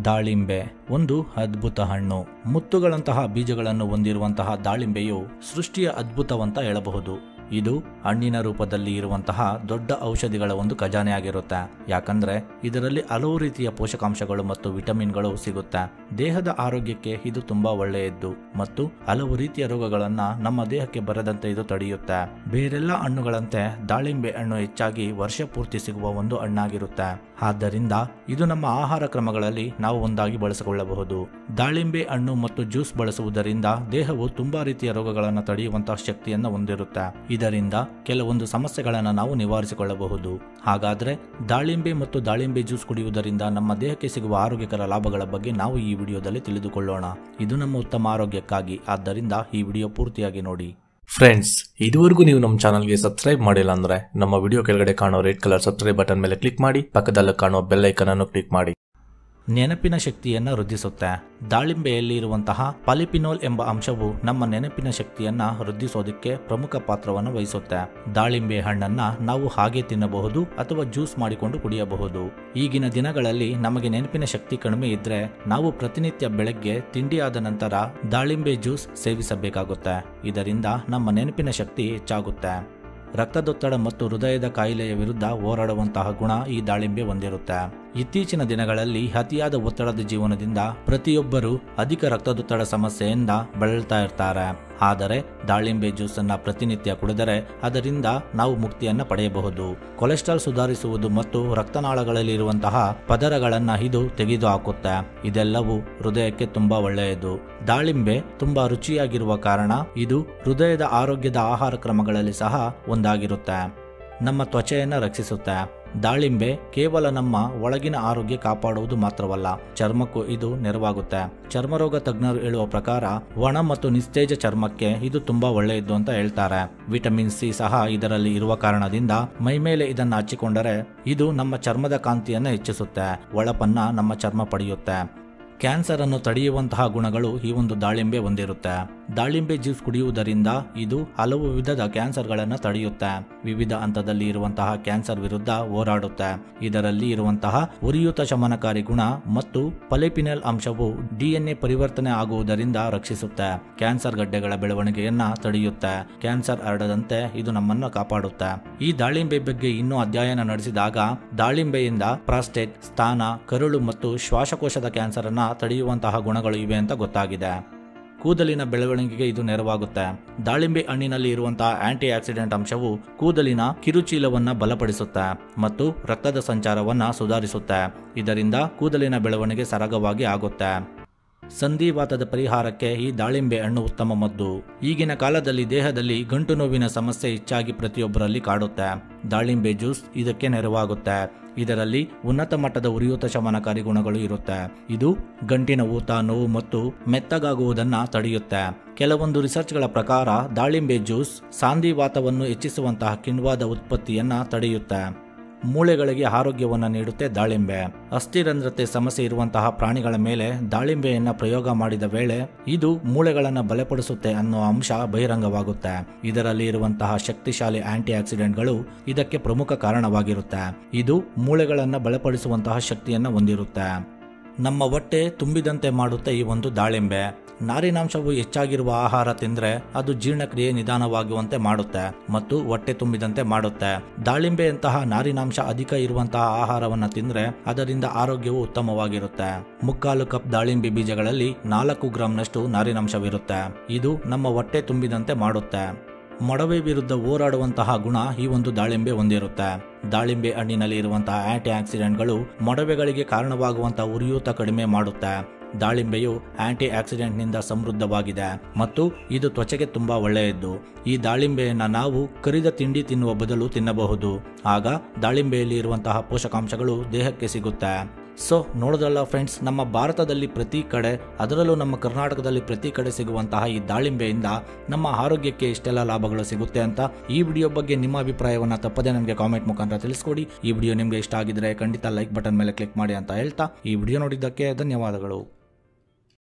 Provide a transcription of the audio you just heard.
ದಾಳಿಂಬೆ ಒಂದು ಅದ್ಭುತ ಹಣ್ಣು ಮುತ್ತುಗಳಂತಹ ಬೀಜಗಳನ್ನು ಹೊಂದಿರುವಂತಹ ದಾಳಿಂಬೆಯು ಸೃಷ್ಟಿಯ ಅದ್ಭುತವಂತ ಹೇಳಬಹುದು ಇದು ಹಣ್ಣಿನ ರೂಪದಲ್ಲಿ ಇರುವಂತಹ ದೊಡ್ಡ ಔಷಧಿಗಳ ಒಂದು ಖಜಾನೆಯಾಗಿರುತ್ತೆ ಯಾಕಂದ್ರೆ ಇದರಲ್ಲಿ ಹಲವು ರೀತಿಯ ಪೋಷಕಾಂಶಗಳು ಮತ್ತು ವಿಟಮಿನ್ಗಳು ಸಿಗುತ್ತೆ ದೇಹದ ಆರೋಗ್ಯಕ್ಕೆ ಇದು ತುಂಬಾ ಒಳ್ಳೆಯದ್ದು ಮತ್ತು ಹಲವು ರೀತಿಯ ರೋಗಗಳನ್ನ ನಮ್ಮ ದೇಹಕ್ಕೆ ಬರದಂತೆ ಇದು ತಡೆಯುತ್ತೆ ಬೇರೆಲ್ಲ ಹಣ್ಣುಗಳಂತೆ ದಾಳಿಂಬೆ ಹಣ್ಣು ಹೆಚ್ಚಾಗಿ ವರ್ಷ ಪೂರ್ತಿ ಸಿಗುವ ಒಂದು ಹಣ್ಣಾಗಿರುತ್ತೆ ಆದ್ದರಿಂದ ಇದು ನಮ್ಮ ಆಹಾರ ಕ್ರಮಗಳಲ್ಲಿ ನಾವು ಒಂದಾಗಿ ಬಳಸಿಕೊಳ್ಳಬಹುದು ದಾಳಿಂಬೆ ಹಣ್ಣು ಮತ್ತು ಜ್ಯೂಸ್ ಬಳಸುವುದರಿಂದ ದೇಹವು ತುಂಬಾ ರೀತಿಯ ರೋಗಗಳನ್ನು ತಡೆಯುವಂತಹ ಶಕ್ತಿಯನ್ನು ಹೊಂದಿರುತ್ತೆ ಇದರಿಂದ ಕೆಲವೊಂದು ಸಮಸ್ಯೆಗಳನ್ನು ನಾವು ನಿವಾರಿಸಿಕೊಳ್ಳಬಹುದು ಹಾಗಾದ್ರೆ ದಾಳಿಂಬೆ ಮತ್ತು ದಾಳಿಂಬೆ ಜ್ಯೂಸ್ ಕುಡಿಯುವುದರಿಂದ ನಮ್ಮ ದೇಹಕ್ಕೆ ಸಿಗುವ ಆರೋಗ್ಯಕರ ಲಾಭಗಳ ಬಗ್ಗೆ ನಾವು ಈ ವಿಡಿಯೋದಲ್ಲಿ ತಿಳಿದುಕೊಳ್ಳೋಣ ಇದು ನಮ್ಮ ಉತ್ತಮ ಆರೋಗ್ಯಕ್ಕಾಗಿ ಆದ್ದರಿಂದ ಈ ವಿಡಿಯೋ ಪೂರ್ತಿಯಾಗಿ ನೋಡಿ ಫ್ರೆಂಡ್ಸ್ ಇದುವರೆಗೂ ನೀವು ನಮ್ಮ ಚಾನಲ್ಗೆ ಸಬ್ಸ್ಕ್ರೈಬ್ ಮಾಡಿಲ್ಲ ಅಂದ್ರೆ ನಮ್ಮ ವಿಡಿಯೋ ಕೆಳಗಡೆ ಕಾಣೋ ರೆಡ್ ಕಲರ್ ಸಬ್ಸ್ಕ್ರೈಬ್ ಬಟನ್ ಮೇಲೆ ಕ್ಲಿಕ್ ಮಾಡಿ ಪಕ್ಕದಲ್ಲಿ ಕಾಣೋ ಬೆಲ್ ಐಕನ್ ಅನ್ನು ಕ್ಲಿಕ್ ಮಾಡಿ ನೆನಪಿನ ಶಕ್ತಿಯನ್ನು ವೃದ್ಧಿಸುತ್ತೆ ದಾಳಿಂಬೆಯಲ್ಲಿ ಇರುವಂತಹ ಪಾಲಿಪಿನೋಲ್ ಎಂಬ ಅಂಶವು ನಮ್ಮ ನೆನಪಿನ ಶಕ್ತಿಯನ್ನ ವೃದ್ಧಿಸೋದಕ್ಕೆ ಪ್ರಮುಖ ಪಾತ್ರವನ್ನು ವಹಿಸುತ್ತೆ ದಾಳಿಂಬೆ ಹಣ್ಣನ್ನ ನಾವು ಹಾಗೆ ತಿನ್ನಬಹುದು ಅಥವಾ ಜ್ಯೂಸ್ ಮಾಡಿಕೊಂಡು ಕುಡಿಯಬಹುದು ಈಗಿನ ದಿನಗಳಲ್ಲಿ ನಮಗೆ ನೆನಪಿನ ಶಕ್ತಿ ಕಡಿಮೆ ಇದ್ರೆ ನಾವು ಪ್ರತಿನಿತ್ಯ ಬೆಳಗ್ಗೆ ತಿಂಡಿ ಆದ ನಂತರ ದಾಳಿಂಬೆ ಜ್ಯೂಸ್ ಸೇವಿಸಬೇಕಾಗುತ್ತೆ ಇದರಿಂದ ನಮ್ಮ ನೆನಪಿನ ಶಕ್ತಿ ಹೆಚ್ಚಾಗುತ್ತೆ ರಕ್ತದೊತ್ತಡ ಮತ್ತು ಹೃದಯದ ಕಾಯಿಲೆಯ ವಿರುದ್ಧ ಹೋರಾಡುವಂತಹ ಗುಣ ಈ ದಾಳಿಂಬೆ ಹೊಂದಿರುತ್ತೆ ಇತ್ತೀಚಿನ ದಿನಗಳಲ್ಲಿ ಅತಿಯಾದ ಒತ್ತಡದ ಜೀವನದಿಂದ ಪ್ರತಿಯೊಬ್ಬರು ಅಧಿಕ ರಕ್ತದೊತ್ತಡ ಸಮಸ್ಯೆಯಿಂದ ಬಳಲ್ತಾ ಇರ್ತಾರೆ ಆದರೆ ದಾಳಿಂಬೆ ಜ್ಯೂಸನ್ನು ಪ್ರತಿನಿತ್ಯ ಕುಡಿದರೆ ಅದರಿಂದ ನಾವು ಮುಕ್ತಿಯನ್ನು ಪಡೆಯಬಹುದು ಕೊಲೆಸ್ಟ್ರಾಲ್ ಸುಧಾರಿಸುವುದು ಮತ್ತು ರಕ್ತನಾಳಗಳಲ್ಲಿರುವಂತಹ ಪದರಗಳನ್ನು ಇದು ತೆಗೆದು ಹಾಕುತ್ತೆ ಇದೆಲ್ಲವೂ ಹೃದಯಕ್ಕೆ ತುಂಬಾ ಒಳ್ಳೆಯದು ದಾಳಿಂಬೆ ತುಂಬಾ ರುಚಿಯಾಗಿರುವ ಕಾರಣ ಇದು ಹೃದಯದ ಆರೋಗ್ಯದ ಆಹಾರ ಕ್ರಮಗಳಲ್ಲಿ ಸಹ ಒಂದಾಗಿರುತ್ತೆ ನಮ್ಮ ತ್ವಚೆಯನ್ನು ರಕ್ಷಿಸುತ್ತೆ ದಾಳಿಂಬೆ ಕೇವಲ ನಮ್ಮ ಒಳಗಿನ ಆರೋಗ್ಯ ಕಾಪಾಡುವುದು ಮಾತ್ರವಲ್ಲ ಚರ್ಮಕ್ಕೂ ಇದು ನೆರವಾಗುತ್ತೆ ಚರ್ಮರೋಗ ತಜ್ಞರು ಹೇಳುವ ಪ್ರಕಾರ ಒಣ ಮತ್ತು ನಿಸ್ತೇಜ ಚರ್ಮಕ್ಕೆ ಇದು ತುಂಬಾ ಒಳ್ಳೆಯದು ಅಂತ ಹೇಳ್ತಾರೆ ವಿಟಮಿನ್ ಸಿ ಸಹ ಇದರಲ್ಲಿ ಇರುವ ಕಾರಣದಿಂದ ಮೈಮೇಲೆ ಇದನ್ನು ಹಚ್ಚಿಕೊಂಡರೆ ಇದು ನಮ್ಮ ಚರ್ಮದ ಕಾಂತಿಯನ್ನು ಹೆಚ್ಚಿಸುತ್ತೆ ಒಳಪನ್ನ ನಮ್ಮ ಚರ್ಮ ಪಡೆಯುತ್ತೆ ಕ್ಯಾನ್ಸರ್ ಅನ್ನು ತಡೆಯುವಂತಹ ಗುಣಗಳು ಈ ಒಂದು ದಾಳಿಂಬೆ ಹೊಂದಿರುತ್ತೆ ದಾಳಿಂಬೆ ಜ್ಯೂಸ್ ಕುಡಿಯುವುದರಿಂದ ಇದು ಹಲವು ವಿಧದ ಕ್ಯಾನ್ಸರ್ಗಳನ್ನು ತಡೆಯುತ್ತೆ ವಿವಿಧ ಹಂತದಲ್ಲಿ ಇರುವಂತಹ ಕ್ಯಾನ್ಸರ್ ವಿರುದ್ಧ ಹೋರಾಡುತ್ತೆ ಇದರಲ್ಲಿ ಇರುವಂತಹ ಉರಿಯೂತ ಶಮನಕಾರಿ ಗುಣ ಮತ್ತು ಪಲೆಪಿನಲ್ ಅಂಶವು ಡಿಎನ್ಎ ಪರಿವರ್ತನೆ ಆಗುವುದರಿಂದ ರಕ್ಷಿಸುತ್ತೆ ಕ್ಯಾನ್ಸರ್ ಗಡ್ಡೆಗಳ ಬೆಳವಣಿಗೆಯನ್ನ ತಡೆಯುತ್ತೆ ಕ್ಯಾನ್ಸರ್ ಹರಡದಂತೆ ಇದು ನಮ್ಮನ್ನು ಕಾಪಾಡುತ್ತೆ ಈ ದಾಳಿಂಬೆ ಬಗ್ಗೆ ಇನ್ನೂ ಅಧ್ಯಯನ ನಡೆಸಿದಾಗ ದಾಳಿಂಬೆಯಿಂದ ಪ್ರಾಸ್ಟೇಟ್ ಸ್ಥಾನ ಕರುಳು ಮತ್ತು ಶ್ವಾಸಕೋಶದ ಕ್ಯಾನ್ಸರ್ ಅನ್ನ ತಡೆಯುವಂತಹ ಗುಣಗಳು ಇವೆ ಅಂತ ಗೊತ್ತಾಗಿದೆ ಕೂದಲಿನ ಬೆಳವಣಿಗೆಗೆ ಇದು ನೆರವಾಗುತ್ತೆ ದಾಳಿಂಬೆ ಹಣ್ಣಿನಲ್ಲಿ ಇರುವಂತಹ ಆಂಟಿ ಆಕ್ಸಿಡೆಂಟ್ ಅಂಶವು ಕೂದಲಿನ ಕಿರುಚೀಲವನ್ನ ಬಲಪಡಿಸುತ್ತೆ ಮತ್ತು ರಕ್ತದ ಸಂಚಾರವನ್ನ ಸುಧಾರಿಸುತ್ತೆ ಇದರಿಂದ ಕೂದಲಿನ ಬೆಳವಣಿಗೆ ಸರಾಗವಾಗಿ ಆಗುತ್ತೆ ಸಂಧಿವಾತದ ಪರಿಹಾರಕ್ಕೆ ಈ ದಾಳಿಂಬೆ ಹಣ್ಣು ಉತ್ತಮ ಮದ್ದು ಈಗಿನ ಕಾಲದಲ್ಲಿ ದೇಹದಲ್ಲಿ ಗಂಟು ನೋವಿನ ಸಮಸ್ಯೆ ಹೆಚ್ಚಾಗಿ ಪ್ರತಿಯೊಬ್ಬರಲ್ಲಿ ಕಾಡುತ್ತೆ ದಾಳಿಂಬೆ ಜ್ಯೂಸ್ ಇದಕ್ಕೆ ನೆರವಾಗುತ್ತೆ ಇದರಲ್ಲಿ ಉನ್ನತ ಮಟ್ಟದ ಉರಿಯೂತ ಶಮನಕಾರಿ ಗುಣಗಳು ಇರುತ್ತೆ ಇದು ಗಂಟಿನ ಊತ ನೋವು ಮತ್ತು ಮೆತ್ತಗಾಗುವುದನ್ನ ತಡೆಯುತ್ತೆ ಕೆಲವೊಂದು ರಿಸರ್ಚ್ಗಳ ಪ್ರಕಾರ ದಾಳಿಂಬೆ ಜ್ಯೂಸ್ ಸಾಂಧಿವಾತವನ್ನು ಹೆಚ್ಚಿಸುವಂತಹ ಕಿಣ್ವಾದ ಉತ್ಪತ್ತಿಯನ್ನ ತಡೆಯುತ್ತೆ ಮೂಳೆಗಳಿಗೆ ಆರೋಗ್ಯವನ್ನು ನೀಡುತ್ತೆ ದಾಳಿಂಬೆ ಅಸ್ಥಿರಂಧ್ರತೆ ಸಮಸ್ಯೆ ಇರುವಂತಹ ಪ್ರಾಣಿಗಳ ಮೇಲೆ ದಾಳಿಂಬೆಯನ್ನ ಪ್ರಯೋಗ ಮಾಡಿದ ವೇಳೆ ಇದು ಮೂಳೆಗಳನ್ನು ಬಲಪಡಿಸುತ್ತೆ ಅನ್ನೋ ಅಂಶ ಬಹಿರಂಗವಾಗುತ್ತೆ ಇದರಲ್ಲಿ ಇರುವಂತಹ ಶಕ್ತಿಶಾಲಿ ಆಂಟಿ ಆಕ್ಸಿಡೆಂಟ್ಗಳು ಇದಕ್ಕೆ ಪ್ರಮುಖ ಕಾರಣವಾಗಿರುತ್ತೆ ಇದು ಮೂಳೆಗಳನ್ನು ಬಲಪಡಿಸುವಂತಹ ಶಕ್ತಿಯನ್ನು ಹೊಂದಿರುತ್ತೆ ನಮ್ಮ ಹೊಟ್ಟೆ ತುಂಬಿದಂತೆ ಮಾಡುತ್ತೆ ಈ ಒಂದು ದಾಳಿಂಬೆ ನಾರಿನಾಂಶವು ಹೆಚ್ಚಾಗಿರುವ ಆಹಾರ ತಿಂದ್ರೆ ಅದು ಜೀರ್ಣಕ್ರಿಯೆ ನಿಧಾನವಾಗುವಂತೆ ಮಾಡುತ್ತೆ ಮತ್ತು ಹೊಟ್ಟೆ ತುಂಬಿದಂತೆ ಮಾಡುತ್ತೆ ದಾಳಿಂಬೆಯಂತಹ ನಾರಿನಾಂಶ ಅಧಿಕ ಇರುವಂತಹ ಆಹಾರವನ್ನ ತಿಂದ್ರೆ ಅದರಿಂದ ಆರೋಗ್ಯವು ಉತ್ತಮವಾಗಿರುತ್ತೆ ಮುಕ್ಕಾಲು ಕಪ್ ದಾಳಿಂಬೆ ಬೀಜಗಳಲ್ಲಿ ನಾಲ್ಕು ಗ್ರಾಂನಷ್ಟು ನಾರಿನಾಂಶವಿರುತ್ತೆ ಇದು ನಮ್ಮ ಹೊಟ್ಟೆ ತುಂಬಿದಂತೆ ಮಾಡುತ್ತೆ ಮೊಡವೆ ವಿರುದ್ಧ ಹೋರಾಡುವಂತಹ ಗುಣ ಈ ಒಂದು ದಾಳಿಂಬೆ ಹೊಂದಿರುತ್ತೆ ದಾಳಿಂಬೆ ಹಣ್ಣಿನಲ್ಲಿ ಇರುವಂತಹ ಆಂಟಿ ಆಕ್ಸಿಡೆಂಟ್ಗಳು ಮೊಡವೆಗಳಿಗೆ ಕಾರಣವಾಗುವಂತಹ ಉರಿಯೂತ ಕಡಿಮೆ ಮಾಡುತ್ತೆ ದಾಳಿಂಬೆಯು ಆಂಟಿ ಆಕ್ಸಿಡೆಂಟ್ನಿಂದ ಸಮೃದ್ಧವಾಗಿದೆ ಮತ್ತು ಇದು ತ್ವಚೆಗೆ ತುಂಬಾ ಒಳ್ಳೆಯದು ಈ ದಾಳಿಂಬೆಯನ್ನು ನಾವು ಕರಿದ ತಿಂಡಿ ತಿನ್ನುವ ಬದಲು ತಿನ್ನಬಹುದು ಆಗ ದಾಳಿಂಬೆಯಲ್ಲಿ ಇರುವಂತಹ ಪೋಷಕಾಂಶಗಳು ದೇಹಕ್ಕೆ ಸಿಗುತ್ತೆ ಸೊ ನೋಡೋದಲ್ಲ ಫ್ರೆಂಡ್ಸ್ ನಮ್ಮ ಭಾರತದಲ್ಲಿ ಪ್ರತಿ ಕಡೆ ಅದರಲ್ಲೂ ನಮ್ಮ ಕರ್ನಾಟಕದಲ್ಲಿ ಪ್ರತಿ ಕಡೆ ಸಿಗುವಂತಹ ಈ ದಾಳಿಂಬೆಯಿಂದ ನಮ್ಮ ಆರೋಗ್ಯಕ್ಕೆ ಇಷ್ಟೆಲ್ಲ ಲಾಭಗಳು ಸಿಗುತ್ತೆ ಅಂತ ಈ ವಿಡಿಯೋ ಬಗ್ಗೆ ನಿಮ್ಮ ಅಭಿಪ್ರಾಯವನ್ನು ತಪ್ಪದೆ ನನಗೆ ಕಾಮೆಂಟ್ ಮುಖಾಂತರ ತಿಳಿಸ್ಕೊಡಿ ಈ ವಿಡಿಯೋ ನಿಮಗೆ ಇಷ್ಟ ಆಗಿದ್ರೆ ಖಂಡಿತ ಲೈಕ್ ಬಟನ್ ಮೇಲೆ ಕ್ಲಿಕ್ ಮಾಡಿ ಅಂತ ಹೇಳ್ತಾ ಈ ವಿಡಿಯೋ ನೋಡಿದ್ದಕ್ಕೆ ಧನ್ಯವಾದಗಳು